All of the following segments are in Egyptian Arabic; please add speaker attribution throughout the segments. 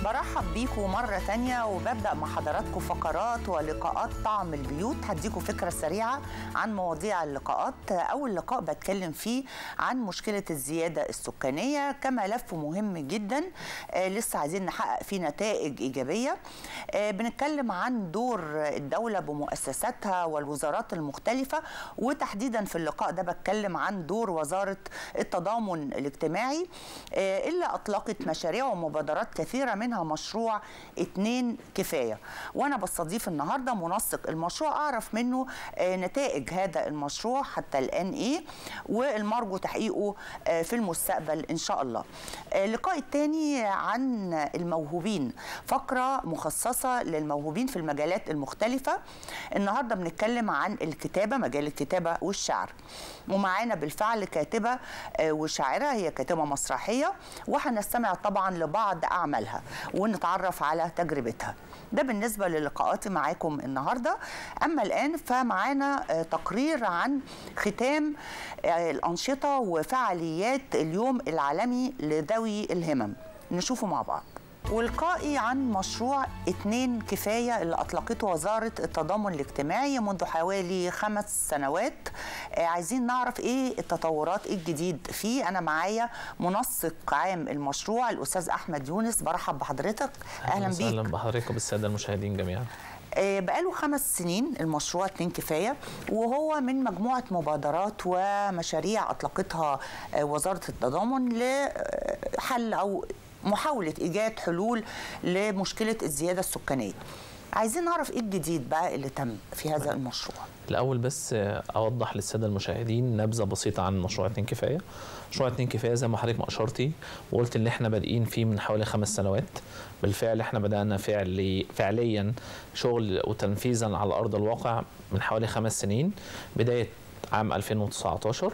Speaker 1: برحب بيكم مرة تانية وببدأ مع حضراتكم فقرات ولقاءات طعم البيوت هديكم فكرة سريعة عن مواضيع اللقاءات أول لقاء بتكلم فيه عن مشكلة الزيادة السكانية كملف مهم جدا آه لسه عايزين نحقق فيه نتائج إيجابية آه بنتكلم عن دور الدولة بمؤسساتها والوزارات المختلفة وتحديدا في اللقاء ده بتكلم عن دور وزارة التضامن الاجتماعي آه اللي أطلقت مشاريع ومبادرات كثيرة منها مشروع اتنين كفاية وأنا بستضيف النهاردة منسق المشروع أعرف منه نتائج هذا المشروع حتى الآن إيه والمرجو تحقيقه في المستقبل إن شاء الله اللقاء الثاني عن الموهوبين فقرة مخصصة للموهوبين في المجالات المختلفة النهاردة بنتكلم عن الكتابة مجال الكتابة والشعر ومعانا بالفعل كاتبة وشاعرة هي كاتبة مسرحية وهنستمع طبعا لبعض أعمالها ونتعرف على تجربتها ده بالنسبة للقاءاتي معاكم النهاردة أما الآن فمعانا تقرير عن ختام الأنشطة وفعاليات اليوم العالمي لذوي الهمم نشوفه مع بعض ولقائي عن مشروع اتنين كفاية اللي أطلقته وزارة التضامن الاجتماعي منذ حوالي خمس سنوات عايزين نعرف إيه التطورات إيه الجديد فيه أنا معايا منسق عام المشروع الأستاذ أحمد يونس برحب بحضرتك أهلا بيك
Speaker 2: أهلا بحضرتك وبالسادة المشاهدين جميعا
Speaker 1: بقاله خمس سنين المشروع اتنين كفاية وهو من مجموعة مبادرات ومشاريع أطلقتها وزارة التضامن لحل أو محاولة إيجاد حلول لمشكلة الزيادة السكانية عايزين نعرف ايه الجديد بقى اللي تم في هذا المشروع
Speaker 2: الاول بس اوضح للساده المشاهدين نبذه بسيطه عن مشروع اتنين كفايه مشروع اتنين كفايه زي ما حضرتك ما اشرتي وقلت ان احنا بادئين فيه من حوالي خمس سنوات بالفعل احنا بدانا فعلي فعليا شغل وتنفيذا على ارض الواقع من حوالي خمس سنين بدايه عام 2019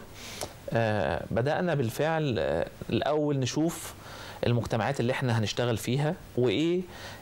Speaker 2: آه بدانا بالفعل آه الاول نشوف المجتمعات اللي احنا هنشتغل فيها وايه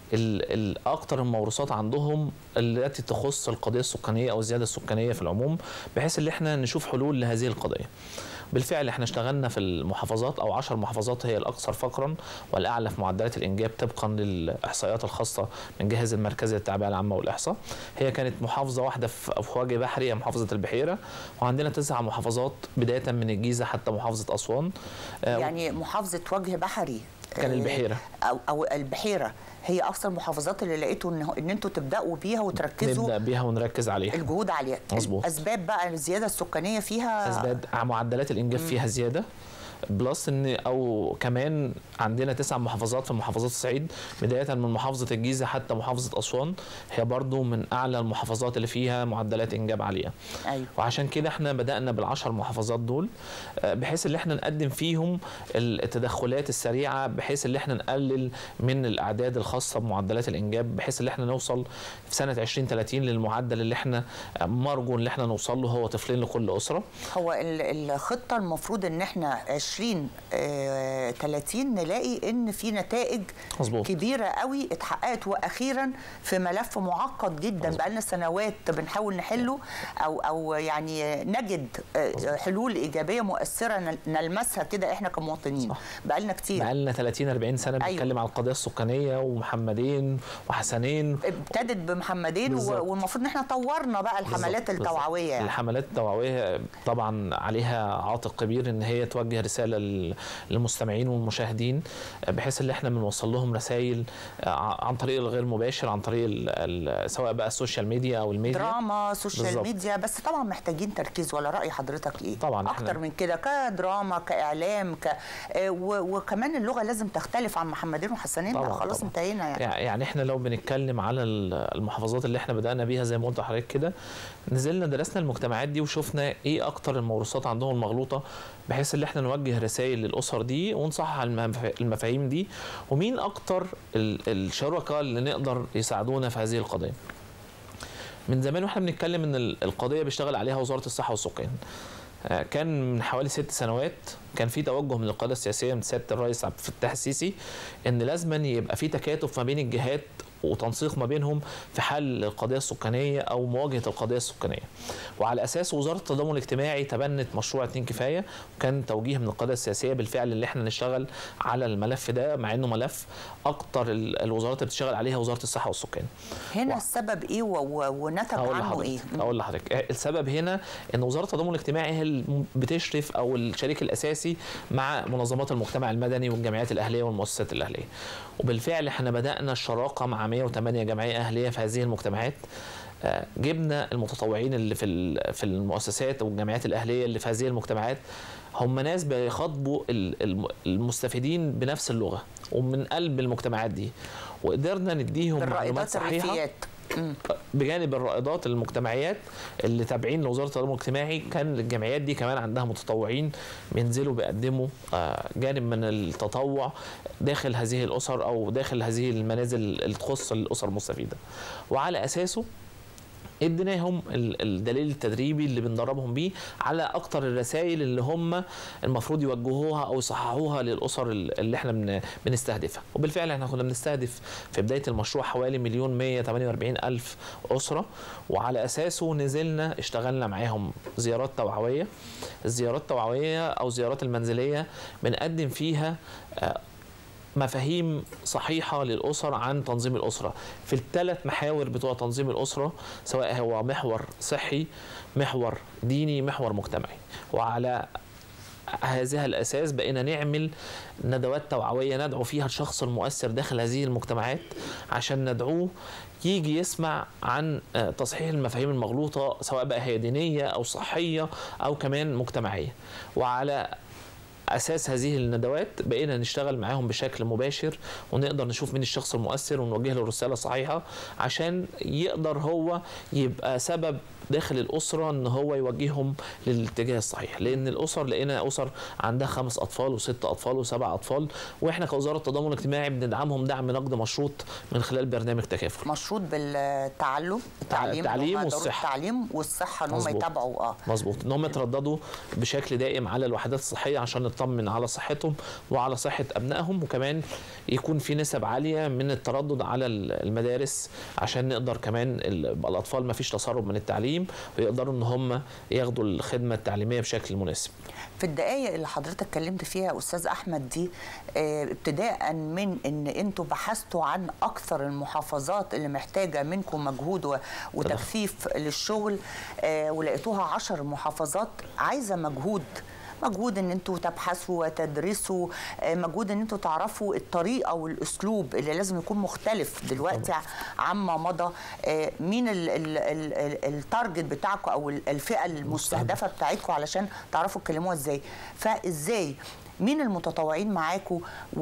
Speaker 2: الاكثر الموروثات عندهم التي تخص القضيه السكانيه او الزياده السكانيه في العموم بحيث ان احنا نشوف حلول لهذه القضيه. بالفعل احنا اشتغلنا في المحافظات او 10 محافظات هي الاكثر فقرا والاعلى في معدلات الانجاب طبقا للاحصائيات الخاصه من جهاز المركزي للتعبئه العامه والاحصاء. هي كانت محافظه واحده في وجه بحري هي محافظه البحيره وعندنا تسع محافظات بدايه من الجيزه حتى محافظه اسوان.
Speaker 1: يعني محافظه وجه بحري
Speaker 2: كان البحيره
Speaker 1: او او البحيره هي اكثر المحافظات اللي لقيتوا ان ان انتوا تبداوا بيها وتركزوا
Speaker 2: نبدا بيها ونركز عليها
Speaker 1: الجهود عليها
Speaker 2: مظبوط
Speaker 1: اسباب بقى الزياده السكانيه فيها
Speaker 2: اسباب معدلات الانجاب فيها زياده بلس ان او كمان عندنا تسع محافظات في محافظات الصعيد بدايه من محافظه الجيزه حتى محافظه اسوان هي برضو من اعلى المحافظات اللي فيها معدلات انجاب عاليه
Speaker 1: أيوة.
Speaker 2: وعشان كده احنا بدانا بالعشر محافظات دول بحيث ان احنا نقدم فيهم التدخلات السريعه بحيث ان احنا نقلل من الاعداد الخاصه بمعدلات الانجاب بحيث ان احنا نوصل في سنه 2030 للمعدل اللي احنا مرجو ان احنا نوصل له هو طفلين لكل اسره
Speaker 1: هو الخطه المفروض ان احنا 20 آه 30 نلاقي ان في نتائج
Speaker 2: مظبوط.
Speaker 1: كبيره قوي اتحققت واخيرا في ملف معقد جدا بقى لنا سنوات بنحاول نحله او او يعني نجد آه حلول ايجابيه مؤثره نلمسها كده احنا كمواطنين بقى لنا كتير
Speaker 2: بقى لنا 30 40 سنه بنتكلم أيوة. عن القضيه السكانيه ومحمدين وحسنين
Speaker 1: ابتدت بمحمدين بالزبط. والمفروض ان احنا طورنا بقى الحملات بالزبط. التوعويه
Speaker 2: يعني. الحملات التوعويه طبعا عليها عاتق كبير ان هي توجه رساله للمستمعين والمشاهدين بحيث ان احنا بنوصل لهم رسائل عن طريق الغير مباشر عن طريق سواء بقى السوشيال ميديا او الميديا
Speaker 1: دراما سوشيال بالزبط. ميديا بس طبعا محتاجين تركيز ولا راي حضرتك ايه
Speaker 2: طبعا
Speaker 1: اكتر من كده كدراما كاعلام ك... وكمان اللغه لازم تختلف عن محمدين وحسنين
Speaker 2: طبعا
Speaker 1: خلاص
Speaker 2: طبعا.
Speaker 1: انتهينا
Speaker 2: يعني يعني احنا لو بنتكلم على المحافظات اللي احنا بدانا بيها زي ما قلت لحضرتك كده نزلنا درسنا المجتمعات دي وشفنا ايه اكتر الموروثات عندهم المغلوطه بحيث ان احنا نوجه رسائل للاسر دي ونصحح المفاهيم دي ومين اكتر الشركاء اللي نقدر يساعدونا في هذه القضيه من زمان واحنا بنتكلم ان القضيه بيشتغل عليها وزاره الصحه والسكان كان من حوالي ست سنوات كان في توجه من القياده السياسيه من سياده الرئيس عبد الفتاح السيسي ان لازما يبقى في تكاتف ما بين الجهات وتنسيق ما بينهم في حل القضيه السكانيه او مواجهه القضيه السكانيه وعلى اساس وزاره التضامن الاجتماعي تبنت مشروع اتنين كفايه وكان توجيه من القياده السياسيه بالفعل اللي احنا نشتغل على الملف ده مع انه ملف اكتر ال- الوزارات اللي بتشتغل عليها وزاره الصحه والسكان
Speaker 1: هنا
Speaker 2: و-
Speaker 1: السبب ايه و- و- ونتج
Speaker 2: هقول
Speaker 1: عنه ايه
Speaker 2: لحضرتك اقول لحضرتك السبب هنا ان وزاره التضامن الاجتماعي هي اللي بتشرف او الشريك الاساسي مع منظمات المجتمع المدني والجمعيات الاهليه والمؤسسات الاهليه وبالفعل احنا بدانا الشراكه مع 108 جمعيه اهليه في هذه المجتمعات آه، جبنا المتطوعين اللي في ال- في المؤسسات والجمعيات الاهليه اللي في هذه المجتمعات هم ناس بيخاطبوا ال- الم- المستفيدين بنفس اللغه ومن قلب المجتمعات دي وقدرنا نديهم معلومات
Speaker 1: بالرائدات
Speaker 2: صحيحه
Speaker 1: الريفيات مم.
Speaker 2: بجانب الرائدات المجتمعيات اللي تابعين لوزاره التضامن الاجتماعي كان الجمعيات دي كمان عندها متطوعين بينزلوا بيقدموا آه، جانب من التطوع داخل هذه الاسر او داخل هذه المنازل اللي تخص الاسر المستفيده وعلى اساسه اديناهم ال- الدليل التدريبي اللي بندربهم بيه على اكتر الرسائل اللي هم المفروض يوجهوها او يصححوها للاسر ال- اللي احنا بن- بنستهدفها وبالفعل احنا كنا بنستهدف في بدايه المشروع حوالي مليون 148 الف اسره وعلى اساسه نزلنا اشتغلنا معاهم زيارات توعويه الزيارات التوعويه او الزيارات المنزليه بنقدم فيها آه، مفاهيم صحيحة للأسر عن تنظيم الأسرة في الثلاث محاور بتوع تنظيم الأسرة سواء هو محور صحي محور ديني محور مجتمعي وعلى هذا الأساس بقينا نعمل ندوات توعوية ندعو فيها الشخص المؤثر داخل هذه المجتمعات عشان ندعوه يجي يسمع عن آه، تصحيح المفاهيم المغلوطة سواء بقى هي دينية أو صحية أو كمان مجتمعية وعلى اساس هذه الندوات بقينا نشتغل معاهم بشكل مباشر ونقدر نشوف مين الشخص المؤثر ونوجه له الرساله الصحيحه عشان يقدر هو يبقى سبب داخل الاسره ان هو يوجههم للاتجاه الصحيح لان الاسر لقينا اسر عندها خمس اطفال وست اطفال وسبع اطفال واحنا كوزاره التضامن الاجتماعي بندعمهم دعم نقد مشروط من خلال برنامج تكافل
Speaker 1: مشروط بالتعلم التعليم
Speaker 2: التعليم
Speaker 1: إن هم يقدروا
Speaker 2: والصحة.
Speaker 1: التعليم والصحه ان هم
Speaker 2: مظبوط.
Speaker 1: يتابعوا اه
Speaker 2: مظبوط ان هم يترددوا بشكل دائم على الوحدات الصحيه عشان نطمن على صحتهم وعلى صحه ابنائهم وكمان يكون في نسب عاليه من التردد على المدارس عشان نقدر كمان ال- يبقى الاطفال ما فيش تسرب من التعليم ويقدروا ان هم ياخدوا الخدمه التعليميه بشكل مناسب
Speaker 1: في الدقائق اللي حضرتك اتكلمت فيها يا استاذ احمد دي آه، ابتداء من ان انتوا بحثتوا عن اكثر المحافظات اللي محتاجه منكم مجهود و- وتخفيف للشغل آه، ولقيتوها عشر محافظات عايزه مجهود مجهود ان انتوا تبحثوا وتدرسوا آه، مجهود ان انتوا تعرفوا الطريقه والاسلوب اللي لازم يكون مختلف دلوقتي عما مضى آه، مين ال- ال- ال- ال- التارجت بتاعكم او ال- الفئه المستهدفه بتاعتكم علشان تعرفوا تكلموها ازاي فازاي مين المتطوعين معاكم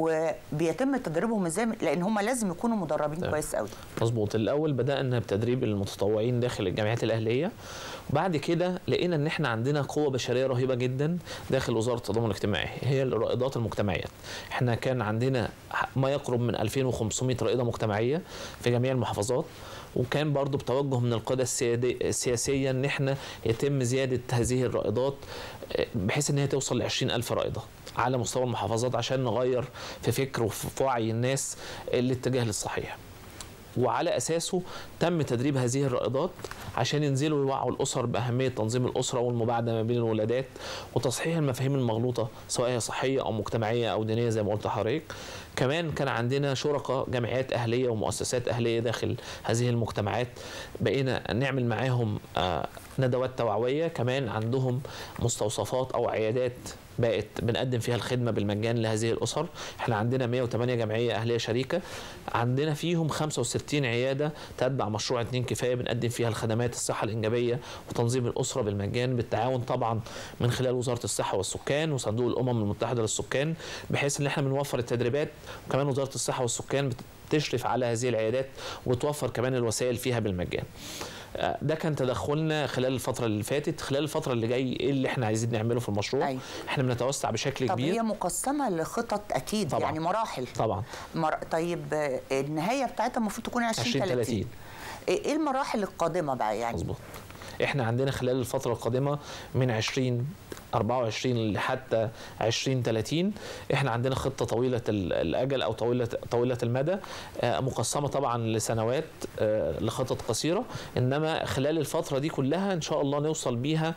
Speaker 1: وبيتم تدريبهم ازاي لان هم لازم يكونوا مدربين
Speaker 2: تمام.
Speaker 1: كويس قوي
Speaker 2: مظبوط الاول بدانا بتدريب المتطوعين داخل الجامعات الاهليه وبعد كده لقينا ان احنا عندنا قوه بشريه رهيبه جدا داخل وزاره التضامن الاجتماعي هي الرائدات المجتمعيات احنا كان عندنا ما يقرب من 2500 رائده مجتمعيه في جميع المحافظات وكان برضو بتوجه من القيادة السيادي- السياسية ان احنا يتم زيادة هذه الرائدات آه، بحيث ان هي توصل ل 20 ألف رائدة على مستوى المحافظات عشان نغير في فكر وفي وعي الناس الاتجاه للصحيح وعلى اساسه تم تدريب هذه الرائدات عشان ينزلوا يوعوا الاسر باهميه تنظيم الاسره والمباعده ما بين الولادات وتصحيح المفاهيم المغلوطه سواء هي صحيه او مجتمعيه او دينيه زي ما قلت لحضرتك كمان كان عندنا شركاء جمعيات اهليه ومؤسسات اهليه داخل هذه المجتمعات بقينا نعمل معاهم آه، ندوات توعويه كمان عندهم مستوصفات او عيادات بقت بنقدم فيها الخدمه بالمجان لهذه الاسر احنا عندنا 108 جمعيه اهليه شريكه عندنا فيهم 65 عياده تتبع مشروع اتنين كفايه بنقدم فيها الخدمات الصحه الانجابيه وتنظيم الاسره بالمجان بالتعاون طبعا من خلال وزاره الصحه والسكان وصندوق الامم المتحده للسكان بحيث ان احنا بنوفر التدريبات وكمان وزاره الصحه والسكان بتشرف على هذه العيادات وتوفر كمان الوسائل فيها بالمجان آه، ده كان تدخلنا خلال الفتره اللي فاتت خلال الفتره اللي جاي ايه اللي احنا عايزين نعمله في المشروع
Speaker 1: أيوة.
Speaker 2: احنا بنتوسع بشكل
Speaker 1: طب
Speaker 2: كبير
Speaker 1: هي مقسمه لخطط اكيد
Speaker 2: طبعاً.
Speaker 1: يعني مراحل
Speaker 2: طبعا
Speaker 1: مر... طيب آه، النهايه بتاعتها المفروض تكون 20
Speaker 2: 20
Speaker 1: 30
Speaker 2: 30
Speaker 1: ايه المراحل القادمه بقى يعني
Speaker 2: مظبوط احنا عندنا خلال الفتره القادمه من 20 24 لحتى 2030 احنا عندنا خطه طويله ال- الاجل او طويله طويله المدى آه، مقسمه طبعا لسنوات آه، لخطط قصيره انما خلال الفتره دي كلها ان شاء الله نوصل بيها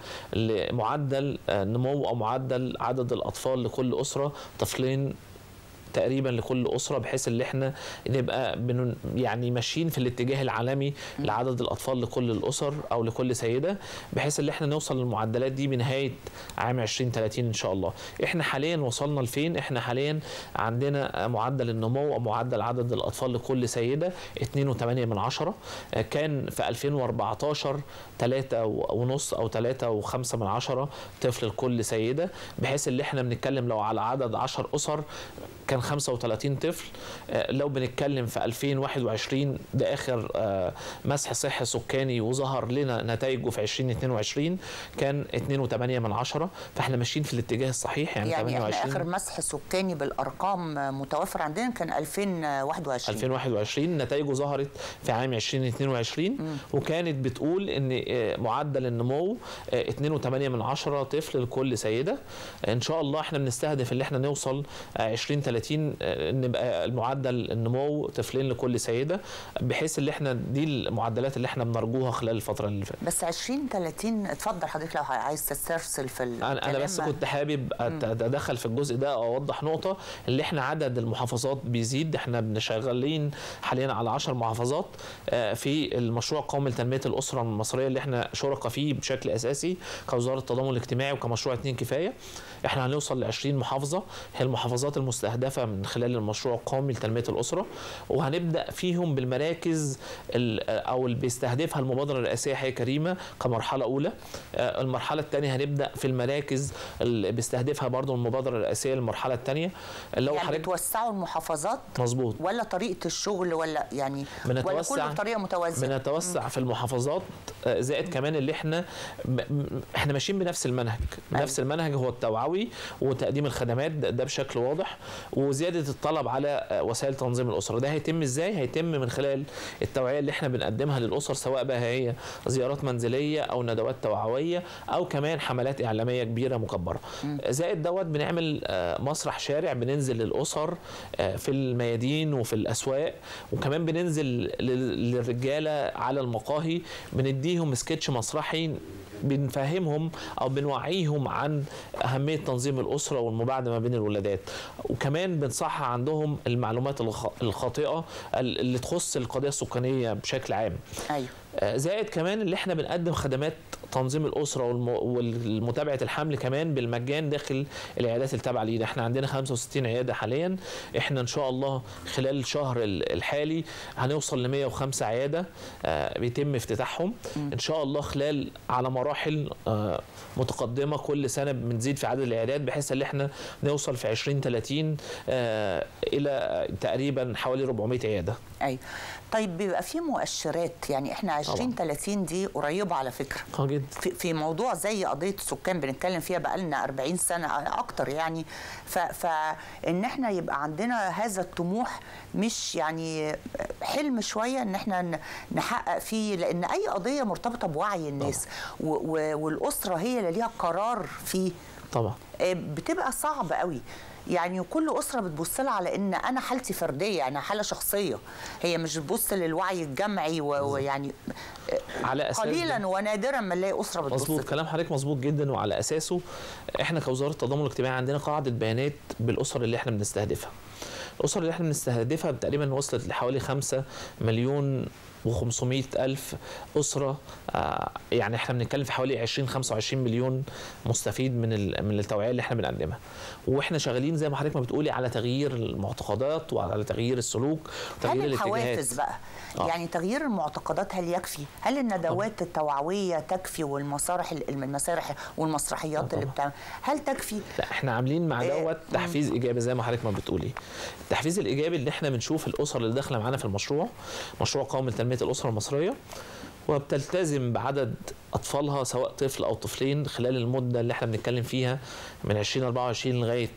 Speaker 2: لمعدل آه، نمو او معدل عدد الاطفال لكل اسره طفلين تقريبا لكل اسره بحيث ان احنا نبقى بن يعني ماشيين في الاتجاه العالمي لعدد الاطفال لكل الاسر او لكل سيده بحيث ان احنا نوصل للمعدلات دي بنهايه عام 2030 ان شاء الله احنا حاليا وصلنا لفين احنا حاليا عندنا معدل النمو او معدل عدد الاطفال لكل سيده 2.8 من عشرة كان في 2014 3 ونص او 3.5 من عشرة طفل لكل سيده بحيث ان احنا بنتكلم لو على عدد 10 اسر كان 35 طفل آه، لو بنتكلم في 2021 ده اخر آه، مسح صحي سكاني وظهر لنا نتائجه في 2022 كان 2.8 من عشرة فاحنا ماشيين في الاتجاه الصحيح يعني,
Speaker 1: يعني احنا
Speaker 2: 28
Speaker 1: اخر مسح سكاني بالارقام متوفر عندنا كان 2021
Speaker 2: 2021 نتائجه ظهرت في عام 2022 وكانت بتقول ان آه، معدل النمو آه، 2.8 من عشرة طفل لكل سيده ان شاء الله احنا بنستهدف ان احنا نوصل آه، 2030 آه، نبقى المعدل النمو طفلين لكل سيده بحيث ان احنا دي المعدلات اللي احنا بنرجوها خلال الفتره اللي فاتت
Speaker 1: بس 2030 اتفضل حضرتك لو عايز تسترسل في
Speaker 2: انا انا
Speaker 1: الكلام.
Speaker 2: بس كنت حابب أت- اتدخل في الجزء ده او اوضح نقطه اللي احنا عدد المحافظات بيزيد احنا بنشغلين حاليا على 10 محافظات آه، في المشروع القومي لتنميه الاسره المصريه اللي احنا شركاء فيه بشكل اساسي كوزاره التضامن الاجتماعي وكمشروع اتنين كفايه احنا هنوصل ل 20 محافظه هي المحافظات المستهدفه من خلال المشروع القومي لتنميه الاسره وهنبدا فيهم بالمراكز ال- او اللي بيستهدفها المبادره الرئاسيه حياه كريمه كمرحله اولى آه، المرحله الثانيه هنبدا في المراكز اللي بيستهدفها برضو المبادره الرئاسيه المرحله الثانيه اللي هو
Speaker 1: يعني
Speaker 2: حضرتك
Speaker 1: بتوسعوا المحافظات
Speaker 2: مظبوط
Speaker 1: ولا طريقه الشغل ولا يعني ولا
Speaker 2: بنتوسع-
Speaker 1: كله بطريقه متوازنه
Speaker 2: بنتوسع في المحافظات آه، زائد كمان اللي احنا م- م- احنا ماشيين بنفس المنهج نفس المنهج هو التوعوي وتقديم الخدمات ده ده بشكل واضح وزياده الطلب على آه، وسائل تنظيم الاسره ده هيتم ازاي هيتم من خلال التوعيه اللي احنا بنقدمها للاسر سواء بقى هي زيارات منزليه او ندوات توعويه او كمان حملات اعلاميه كبيره مكبره زائد دوت بنعمل آه، مسرح شارع بننزل للاسر آه، في الميادين وفي الاسواق وكمان بننزل لل- للرجاله على المقاهي بنديهم سكتش مسرحي بنفهمهم او بنوعيهم عن اهميه تنظيم الاسره والمباعده ما بين الولادات وكمان بنصحح عندهم المعلومات الخ- الخاطئه ال- اللي تخص القضيه السكانيه بشكل عام
Speaker 1: ايوه
Speaker 2: آه، زائد كمان اللي احنا بنقدم خدمات تنظيم الاسره والم- والمتابعه الحمل كمان بالمجان داخل العيادات التابعه لينا احنا عندنا 65 عياده حاليا احنا ان شاء الله خلال الشهر ال- الحالي هنوصل ل 105 عياده آه، بيتم افتتاحهم ان شاء الله خلال على مراحل آه، متقدمه كل سنه بنزيد في عدد العيادات بحيث ان احنا نوصل في 2030 آه، الى تقريبا حوالي 400 عياده
Speaker 1: ايوه طيب بيبقى في مؤشرات يعني احنا 20
Speaker 2: طبعاً.
Speaker 1: 30 دي قريبه على فكره
Speaker 2: اه جدا
Speaker 1: في في موضوع زي قضيه السكان بنتكلم فيها بقالنا 40 سنه اكتر يعني ف فان احنا يبقى عندنا هذا الطموح مش يعني حلم شويه ان احنا ن- نحقق فيه لان اي قضيه مرتبطه بوعي الناس و و والاسره هي اللي ليها قرار فيه
Speaker 2: طبعا
Speaker 1: آه، بتبقى صعب قوي يعني كل اسره بتبص لها على ان انا حالتي فرديه انا حاله شخصيه هي مش بتبص للوعي الجمعي و- ويعني آه،
Speaker 2: على اساس ده-
Speaker 1: قليلا ونادرا ما نلاقي اسره بتبص
Speaker 2: مظبوط
Speaker 1: كده.
Speaker 2: كلام حضرتك مظبوط جدا وعلى اساسه احنا كوزاره التضامن الاجتماعي عندنا قاعده بيانات بالاسر اللي احنا بنستهدفها. الاسر اللي احنا بنستهدفها تقريبا وصلت لحوالي 5 مليون و500 ألف أسرة آه، يعني احنا بنتكلم في حوالي 20 25 مليون مستفيد من ال- من التوعية اللي احنا بنقدمها واحنا شغالين زي ما حضرتك ما بتقولي على تغيير المعتقدات وعلى تغيير السلوك
Speaker 1: هل
Speaker 2: وتغيير
Speaker 1: الحوافز
Speaker 2: الاتجاهات
Speaker 1: بقى
Speaker 2: آه.
Speaker 1: يعني تغيير المعتقدات هل يكفي هل الندوات التوعويه تكفي والمسارح المسارح والمسرحيات
Speaker 2: آه
Speaker 1: اللي
Speaker 2: طبعاً.
Speaker 1: بتعمل هل تكفي
Speaker 2: لا احنا عاملين مع
Speaker 1: إيه،
Speaker 2: دوت تحفيز ايجابي زي ما حضرتك ما بتقولي التحفيز الايجابي اللي احنا بنشوف الاسر اللي داخله معانا في المشروع مشروع قومي لتنميه الاسره المصريه وبتلتزم بعدد اطفالها سواء طفل او طفلين خلال المده اللي احنا بنتكلم فيها من 2024 لغايه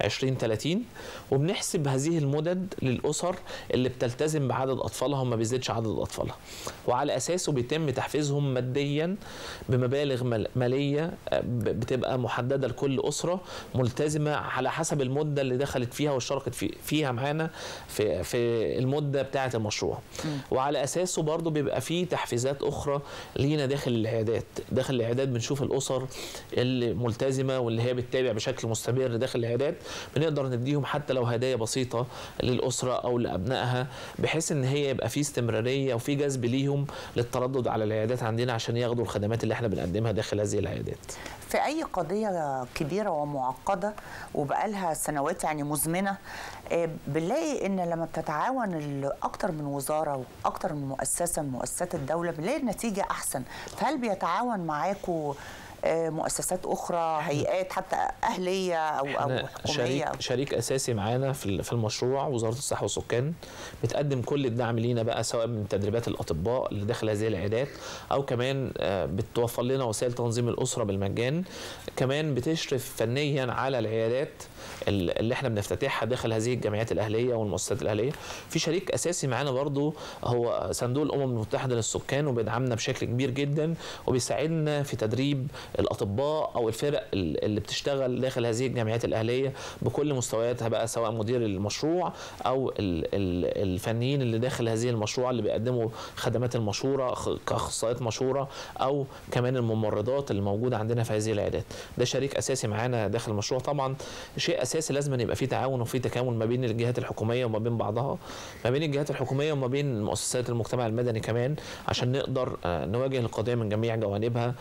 Speaker 2: 2030 وبنحسب هذه المدد للاسر اللي بتلتزم بعدد اطفالها وما بيزيدش عدد اطفالها وعلى اساسه بيتم تحفيزهم ماديا بمبالغ مال- ماليه آه، ب- بتبقى محدده لكل اسره ملتزمه على حسب المده اللي دخلت فيها واشتركت في فيها معانا في في المده بتاعه المشروع وعلى اساسه برضو بيبقى فيه تحفيزات اخرى لينا داخل العيادات داخل العيادات بنشوف الاسر اللي ملتزمه واللي هي بتتابع بشكل مستمر داخل العيادات بنقدر نديهم حتى لو هدايا بسيطه للاسره او لابنائها بحيث ان هي يبقى في استمراريه وفي جذب ليهم للتردد على العيادات عندنا عشان ياخدوا الخدمات اللي احنا بنقدمها داخل هذه العيادات
Speaker 1: في اي قضيه كبيره ومعقده وبقالها سنوات يعني مزمنه آه، بنلاقي ان لما بتتعاون ال- اكتر من وزاره واكتر من مؤسسه من مؤسسات الدوله بنلاقي النتيجه احسن فهل بيتعاون معاكم آه، مؤسسات اخرى هيئات حتى اهليه او او
Speaker 2: احنا
Speaker 1: حكوميه أو
Speaker 2: شريك شريك اساسي معانا في ال- في المشروع وزاره الصحه والسكان بتقدم كل الدعم لينا بقى سواء من تدريبات الاطباء اللي داخل هذه العيادات او كمان آه، بتوفر لنا وسائل تنظيم الاسره بالمجان كمان بتشرف فنيا على العيادات ال- اللي احنا بنفتتحها داخل هذه الجمعيات الاهليه والمؤسسات الاهليه في شريك اساسي معانا برضو هو صندوق الامم المتحده للسكان وبيدعمنا بشكل كبير جدا وبيساعدنا في تدريب الاطباء او الفرق ال- اللي بتشتغل داخل هذه الجمعيات الاهليه بكل مستوياتها بقى سواء مدير المشروع او ال- ال- الفنيين اللي داخل هذه المشروع اللي بيقدموا خدمات المشوره خ- كاخصائيات مشوره او كمان الممرضات اللي موجوده عندنا في هذه العيادات ده شريك اساسي معانا داخل المشروع طبعا شيء اساسي لازم أن يبقى فيه تعاون وفيه تكامل ما بين الجهات الحكوميه وما بين بعضها ما بين الجهات الحكوميه وما بين مؤسسات المجتمع المدني كمان عشان نقدر آه، نواجه القضيه من جميع جوانبها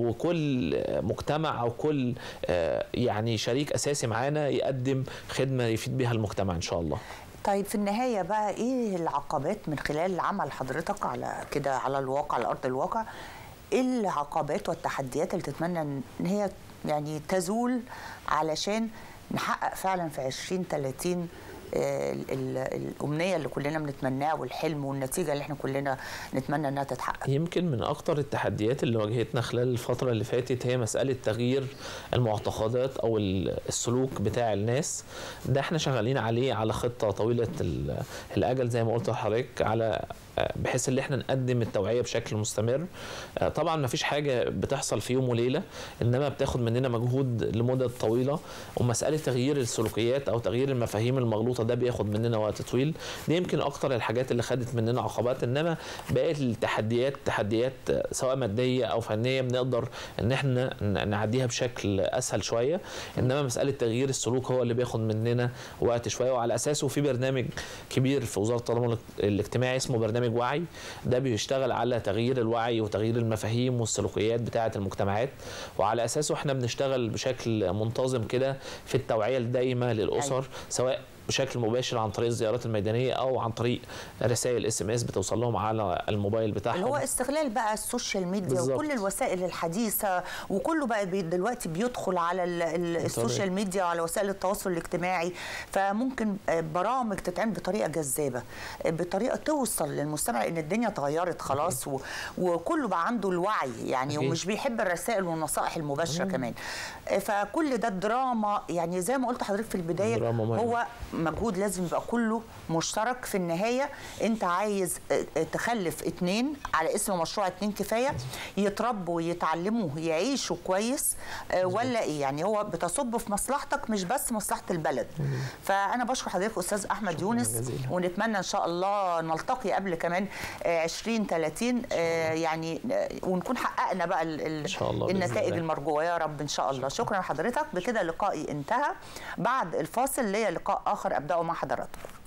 Speaker 2: وكل آه، مجتمع او كل آه، يعني شريك اساسي معانا يقدم خدمه يفيد بها المجتمع ان شاء الله
Speaker 1: طيب في النهايه بقى ايه العقبات من خلال عمل حضرتك على كده على الواقع على ارض الواقع ايه العقبات والتحديات اللي تتمنى ان هي يعني تزول علشان نحقق فعلا في 2030 آه، ال- ال- الامنيه اللي كلنا بنتمناها والحلم والنتيجه اللي احنا كلنا نتمنى انها تتحقق
Speaker 2: يمكن من اكتر التحديات اللي واجهتنا خلال الفتره اللي فاتت هي مساله تغيير المعتقدات او ال- السلوك بتاع الناس ده احنا شغالين عليه على خطه طويله ال- الاجل زي ما قلت لحضرتك على بحيث ان احنا نقدم التوعيه بشكل مستمر آه، طبعا ما فيش حاجه بتحصل في يوم وليله انما بتاخد مننا مجهود لمده طويله ومساله تغيير السلوكيات او تغيير المفاهيم المغلوطه ده بياخد مننا وقت طويل دي يمكن اكتر الحاجات اللي خدت مننا عقبات انما باقي التحديات تحديات آه، سواء ماديه او فنيه بنقدر ان احنا ن- نعديها بشكل اسهل شويه انما مساله تغيير السلوك هو اللي بياخد مننا وقت شويه وعلى اساسه في برنامج كبير في وزاره التضامن الاجتماعي اسمه برنامج وعي ده بيشتغل على تغيير الوعي وتغيير المفاهيم والسلوكيات بتاعه المجتمعات وعلى اساسه احنا بنشتغل بشكل منتظم كده في التوعيه الدائمه للاسر
Speaker 1: أيوة.
Speaker 2: سواء بشكل مباشر عن طريق الزيارات الميدانيه او عن طريق رسائل اس ام اس بتوصل لهم على الموبايل بتاعهم
Speaker 1: اللي هو استغلال بقى السوشيال ميديا
Speaker 2: بالظبط.
Speaker 1: وكل الوسائل الحديثه وكله بقى بي دلوقتي بيدخل على ال- ال- السوشيال ميديا وعلى وسائل التواصل الاجتماعي فممكن آه، برامج تتعمل بطريقه جذابه آه، بطريقه توصل للمستمع ان الدنيا اتغيرت خلاص و- وكله بقى عنده الوعي يعني
Speaker 2: أكيد.
Speaker 1: ومش بيحب الرسائل والنصائح المباشره كمان آه، فكل ده الدراما يعني زي ما قلت حضرتك في البدايه
Speaker 2: دراما مهمة.
Speaker 1: هو مجهود لازم يبقى كله مشترك في النهايه انت عايز اه، اه، تخلف اتنين على اسم مشروع اتنين كفايه يتربوا ويتعلموا يعيشوا كويس اه، ولا ايه يعني هو بتصب في مصلحتك مش بس مصلحه البلد فانا بشكر حضرتك استاذ احمد يونس
Speaker 2: جزيلا.
Speaker 1: ونتمنى ان شاء الله نلتقي قبل كمان اه، 20 30 اه، يعني اه، ونكون حققنا بقى ال- ال-
Speaker 2: إن شاء الله بإذن
Speaker 1: النتائج
Speaker 2: الله.
Speaker 1: المرجوه يا رب ان شاء الله شكرا لحضرتك بكده لقائي انتهى بعد الفاصل ليا لقاء اخر ابداه مع حضراتكم